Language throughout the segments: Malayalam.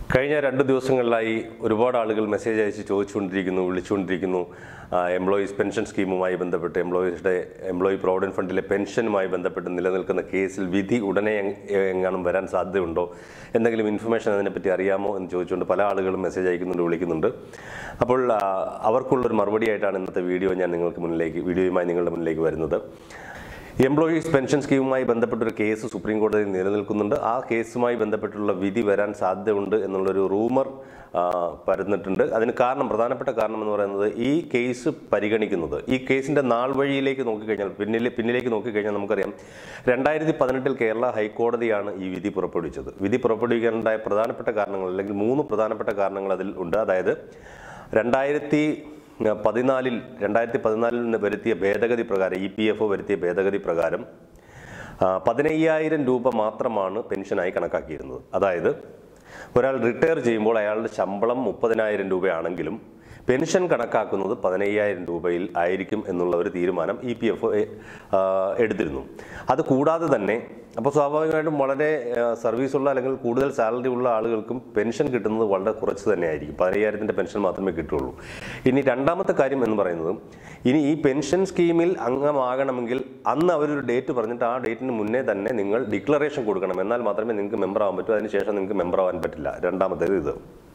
കഴിഞ്ഞ രണ്ട് ദിവസങ്ങളിലായി ഒരുപാട് ആളുകൾ മെസ്സേജ് അയച്ച് ചോദിച്ചുകൊണ്ടിരിക്കുന്നു വിളിച്ചുകൊണ്ടിരിക്കുന്നു എംപ്ലോയീസ് പെൻഷൻ സ്കീമുമായി ബന്ധപ്പെട്ട് എംപ്ലോയീസുടെ എംപ്ലോയി പ്രോവിഡൻറ്റ് ഫണ്ടിലെ പെൻഷനുമായി ബന്ധപ്പെട്ട് നിലനിൽക്കുന്ന കേസിൽ വിധി ഉടനെ എങ്- എങ്ങാനും വരാൻ സാധ്യതയുണ്ടോ എന്തെങ്കിലും ഇൻഫർമേഷൻ അതിനെപ്പറ്റി അറിയാമോ എന്ന് ചോദിച്ചുകൊണ്ട് പല ആളുകളും മെസ്സേജ് അയക്കുന്നുണ്ട് വിളിക്കുന്നുണ്ട് അപ്പോൾ ആ, അവർക്കുള്ളൊരു മറുപടിയായിട്ടാണ് ഇന്നത്തെ വീഡിയോ ഞാൻ നിങ്ങൾക്ക് മുന്നിലേക്ക് വീഡിയോയുമായി നിങ്ങളുടെ മുന്നിലേക്ക് വരുന്നത് എംപ്ലോയീസ് പെൻഷൻ സ്കീമുമായി ബന്ധപ്പെട്ടൊരു കേസ് സുപ്രീം കോടതിയിൽ നിലനിൽക്കുന്നുണ്ട് ആ കേസുമായി ബന്ധപ്പെട്ടുള്ള വിധി വരാൻ സാധ്യതയുണ്ട് എന്നുള്ളൊരു റൂമർ പരന്നിട്ടുണ്ട് അതിന് കാരണം പ്രധാനപ്പെട്ട കാരണം എന്ന് പറയുന്നത് ഈ കേസ് പരിഗണിക്കുന്നത് ഈ കേസിന്റെ നാൾ വഴിയിലേക്ക് നോക്കിക്കഴിഞ്ഞാൽ പിന്നിൽ പിന്നിലേക്ക് നോക്കിക്കഴിഞ്ഞാൽ നമുക്കറിയാം രണ്ടായിരത്തി പതിനെട്ടിൽ കേരള ഹൈക്കോടതിയാണ് ഈ വിധി പുറപ്പെടുവിച്ചത് വിധി പുറപ്പെടുവിക്കാനുണ്ടായ പ്രധാനപ്പെട്ട കാരണങ്ങൾ അല്ലെങ്കിൽ മൂന്ന് പ്രധാനപ്പെട്ട കാരണങ്ങൾ അതിൽ ഉണ്ട് അതായത് രണ്ടായിരത്തി പതിനാലിൽ രണ്ടായിരത്തി പതിനാലിൽ നിന്ന് വരുത്തിയ ഭേദഗതി പ്രകാരം ഇ പി എഫ് ഒ വരുത്തിയ ഭേദഗതി പ്രകാരം ആ, പതിനയ്യായിരം രൂപ മാത്രമാണ് പെൻഷനായി കണക്കാക്കിയിരുന്നത് അതായത് ഒരാൾ റിട്ടയർ ചെയ്യുമ്പോൾ അയാളുടെ ശമ്പളം മുപ്പതിനായിരം രൂപയാണെങ്കിലും പെൻഷൻ കണക്കാക്കുന്നത് പതിനയ്യായിരം രൂപയിൽ ആയിരിക്കും എന്നുള്ള ഒരു തീരുമാനം ഇ പി എഫ് എടുത്തിരുന്നു അത് കൂടാതെ തന്നെ അപ്പോൾ സ്വാഭാവികമായിട്ടും വളരെ സർവീസുള്ള അല്ലെങ്കിൽ കൂടുതൽ സാലറി ഉള്ള ആളുകൾക്കും പെൻഷൻ കിട്ടുന്നത് വളരെ കുറച്ച് തന്നെ ആയിരിക്കും പതിനയ്യായിരത്തിൻ്റെ പെൻഷൻ മാത്രമേ കിട്ടുള്ളൂ ഇനി രണ്ടാമത്തെ കാര്യം എന്ന് പറയുന്നത് ഇനി ഈ പെൻഷൻ സ്കീമിൽ അംഗമാകണമെങ്കിൽ അന്ന് അവരൊരു ഡേറ്റ് പറഞ്ഞിട്ട് ആ ഡേറ്റിന് മുന്നേ തന്നെ നിങ്ങൾ ഡിക്ലറേഷൻ കൊടുക്കണം എന്നാൽ മാത്രമേ നിങ്ങൾക്ക് മെമ്പർ ആവാൻ പറ്റൂ അതിനുശേഷം നിങ്ങൾക്ക് മെമ്പർ ആവാൻ പറ്റില്ല രണ്ടാമത്തേത് ഇത്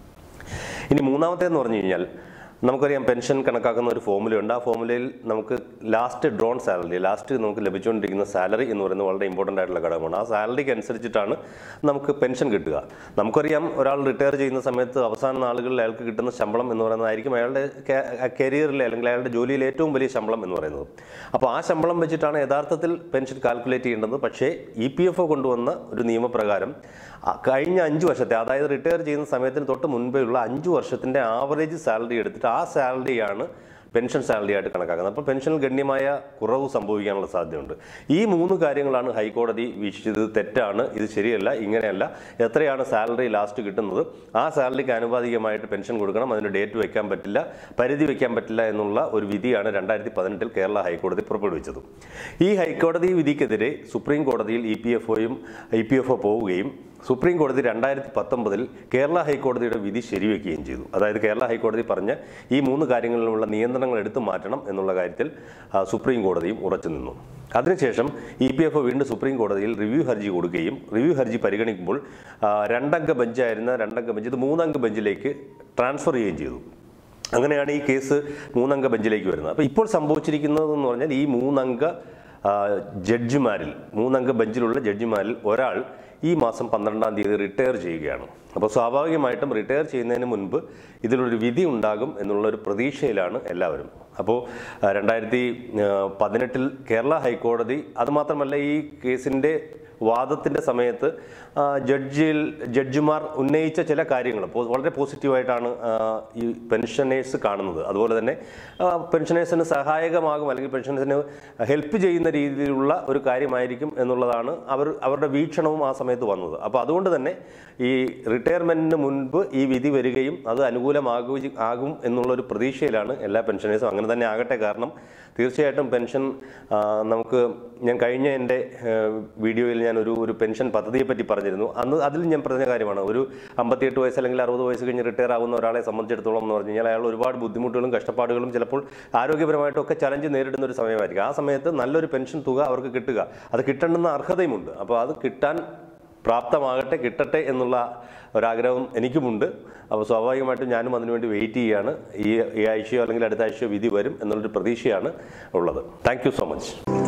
ഇനി മൂന്നാമത്തേന്ന് പറഞ്ഞു കഴിഞ്ഞാൽ നമുക്കറിയാം പെൻഷൻ കണക്കാക്കുന്ന ഒരു ഫോമുലയുണ്ട് ആ ഫോമുലയിൽ നമുക്ക് ലാസ്റ്റ് ഡ്രോൺ സാലറി ലാസ്റ്റ് നമുക്ക് ലഭിച്ചുകൊണ്ടിരിക്കുന്ന സാലറി എന്ന് പറയുന്നത് വളരെ ഇമ്പോർട്ടൻ്റ് ആയിട്ടുള്ള ഘടകമാണ് ആ സാലറിക്ക് അനുസരിച്ചിട്ടാണ് നമുക്ക് പെൻഷൻ കിട്ടുക നമുക്കറിയാം ഒരാൾ റിട്ടയർ ചെയ്യുന്ന സമയത്ത് അവസാന നാളുകളിൽ അയാൾക്ക് കിട്ടുന്ന ശമ്പളം എന്ന് പറയുന്നതായിരിക്കും അയാളുടെ കരിയറിലെ അല്ലെങ്കിൽ അയാളുടെ ജോലിയിലെ ഏറ്റവും വലിയ ശമ്പളം എന്ന് പറയുന്നത് അപ്പോൾ ആ ശമ്പളം വെച്ചിട്ടാണ് യഥാർത്ഥത്തിൽ പെൻഷൻ കാൽക്കുലേറ്റ് ചെയ്യേണ്ടത് പക്ഷേ ഇ പി എഫ് ഒ കൊണ്ടുവന്ന ഒരു നിയമപ്രകാരം ആ കഴിഞ്ഞ അഞ്ച് വർഷത്തെ അതായത് റിട്ടയർ ചെയ്യുന്ന സമയത്തിന് തൊട്ട് മുൻപേ ഉള്ള അഞ്ച് വർഷത്തിൻ്റെ ആവറേജ് സാലറി എടുത്തിട്ട് ആ സാലറിയാണ് പെൻഷൻ സാലറി ആയിട്ട് കണക്കാക്കുന്നത് അപ്പോൾ പെൻഷനിൽ ഗണ്യമായ കുറവ് സംഭവിക്കാനുള്ള സാധ്യതയുണ്ട് ഈ മൂന്ന് കാര്യങ്ങളാണ് ഹൈക്കോടതി വീക്ഷിച്ചത് ഇത് തെറ്റാണ് ഇത് ശരിയല്ല ഇങ്ങനെയല്ല എത്രയാണ് സാലറി ലാസ്റ്റ് കിട്ടുന്നത് ആ സാലറിക്ക് ആനുപാതികമായിട്ട് പെൻഷൻ കൊടുക്കണം അതിന് ഡേറ്റ് വെക്കാൻ പറ്റില്ല പരിധി വെക്കാൻ പറ്റില്ല എന്നുള്ള ഒരു വിധിയാണ് രണ്ടായിരത്തി പതിനെട്ടിൽ കേരള ഹൈക്കോടതി പുറപ്പെടുവിച്ചത് ഈ ഹൈക്കോടതി വിധിക്കെതിരെ സുപ്രീം കോടതിയിൽ ഇ പി എഫ് ഒയും ഇ പി എഫ് ഒ പോവുകയും സുപ്രീം കോടതി രണ്ടായിരത്തി പത്തൊമ്പതിൽ കേരള ഹൈക്കോടതിയുടെ വിധി ശരിവെക്കുകയും ചെയ്തു അതായത് കേരള ഹൈക്കോടതി പറഞ്ഞ ഈ മൂന്ന് കാര്യങ്ങളിലുള്ള നിയന്ത്രണങ്ങൾ എടുത്തു മാറ്റണം എന്നുള്ള കാര്യത്തിൽ ആ, സുപ്രീം കോടതിയും ഉറച്ചു നിന്നു അതിനുശേഷം ഇ പി എഫ് വീണ്ടും സുപ്രീം കോടതിയിൽ റിവ്യൂ ഹർജി കൊടുക്കുകയും റിവ്യൂ ഹർജി പരിഗണിക്കുമ്പോൾ ആ, രണ്ടംഗ ബെഞ്ചായിരുന്ന രണ്ടംഗ ബെഞ്ച് ഇത് മൂന്നംഗ ബെഞ്ചിലേക്ക് ട്രാൻസ്ഫർ ചെയ്യുകയും ചെയ്തു അങ്ങനെയാണ് ഈ കേസ് മൂന്നംഗ ബെഞ്ചിലേക്ക് വരുന്നത് അപ്പോൾ ഇപ്പോൾ സംഭവിച്ചിരിക്കുന്നതെന്ന് പറഞ്ഞാൽ ഈ മൂന്നംഗ ആ, ജഡ്ജിമാരിൽ മൂന്നംഗ ബെഞ്ചിലുള്ള ജഡ്ജിമാരിൽ ഒരാൾ ഈ മാസം പന്ത്രണ്ടാം തീയതി റിട്ടയർ ചെയ്യുകയാണ് അപ്പോൾ സ്വാഭാവികമായിട്ടും റിട്ടയർ ചെയ്യുന്നതിന് മുൻപ് ഇതിലൊരു വിധി ഉണ്ടാകും എന്നുള്ളൊരു പ്രതീക്ഷയിലാണ് എല്ലാവരും അപ്പോൾ ആ, രണ്ടായിരത്തി ആ, പതിനെട്ടിൽ കേരള ഹൈക്കോടതി അതുമാത്രമല്ല ഈ കേസിൻ്റെ വാദത്തിൻ്റെ സമയത്ത് ആ, ജഡ്ജിൽ ജഡ്ജിമാർ ഉന്നയിച്ച ചില കാര്യങ്ങൾ പോ- വളരെ പോസിറ്റീവായിട്ടാണ് ആ, ഈ പെൻഷനേഴ്സ് കാണുന്നത് അതുപോലെ തന്നെ ആ, പെൻഷനേഴ്സിന് സഹായകമാകും അല്ലെങ്കിൽ പെൻഷനേഴ്സിന് ഹെൽപ്പ് ചെയ്യുന്ന രീതിയിലുള്ള ഒരു കാര്യമായിരിക്കും എന്നുള്ളതാണ് അവർ അവരുടെ വീക്ഷണവും ആ സമയത്ത് വന്നത് അപ്പോൾ അതുകൊണ്ട് തന്നെ ഈ റിട്ടയർമെൻറ്റിന് മുൻപ് ഈ വിധി വരികയും അത് അനുകൂലമാകുകയും ആകും എന്നുള്ളൊരു പ്രതീക്ഷയിലാണ് എല്ലാ പെൻഷനേഴ്സും അങ്ങനെ തന്നെ ആകട്ടെ കാരണം തീർച്ചയായിട്ടും പെൻഷൻ ആ, നമുക്ക് ഞാൻ കഴിഞ്ഞ എൻ്റെ വീഡിയോയിൽ ഞാൻ ഒരു ഒരു പെൻഷൻ പദ്ധതിയെ പറ്റി പറഞ്ഞിരുന്നു അന്ന് അതിൽ ഞാൻ പറഞ്ഞ കാര്യമാണ് ഒരു അമ്പത്തിയെട്ട് വയസ്സ് അല്ലെങ്കിൽ അറുപത് വയസ്സ് കഴിഞ്ഞ് റിട്ടയർ ആവുന്ന ഒരാളെ സംബന്ധിച്ചിടത്തോളം എന്ന് പറഞ്ഞു കഴിഞ്ഞാൽ അയാൾ ഒരുപാട് ബുദ്ധിമുട്ടുകളും കഷ്ടപ്പാടുകളും ചിലപ്പോൾ ആരോഗ്യപരമായിട്ടും ഒക്കെ ചലഞ്ച് നേരിടുന്ന ഒരു സമയമായിരിക്കും ആ സമയത്ത് നല്ലൊരു പെൻഷൻ തുക അവർക്ക് കിട്ടുക അത് കിട്ടണമെന്ന അർഹതയുമുണ്ട് അപ്പോൾ അത് കിട്ടാൻ പ്രാപ്തമാകട്ടെ കിട്ടട്ടെ എന്നുള്ള ഒരാഗ്രഹം എനിക്കുമുണ്ട് അപ്പോൾ സ്വാഭാവികമായിട്ടും ഞാനും അതിനുവേണ്ടി വെയിറ്റ് ചെയ്യുകയാണ് ഈ ഈ ആഴ്ചയോ അല്ലെങ്കിൽ അടുത്ത ആഴ്ചയോ വിധി വരും എന്നുള്ളൊരു പ്രതീക്ഷയാണ് ഉള്ളത് താങ്ക് യു സോ മച്ച്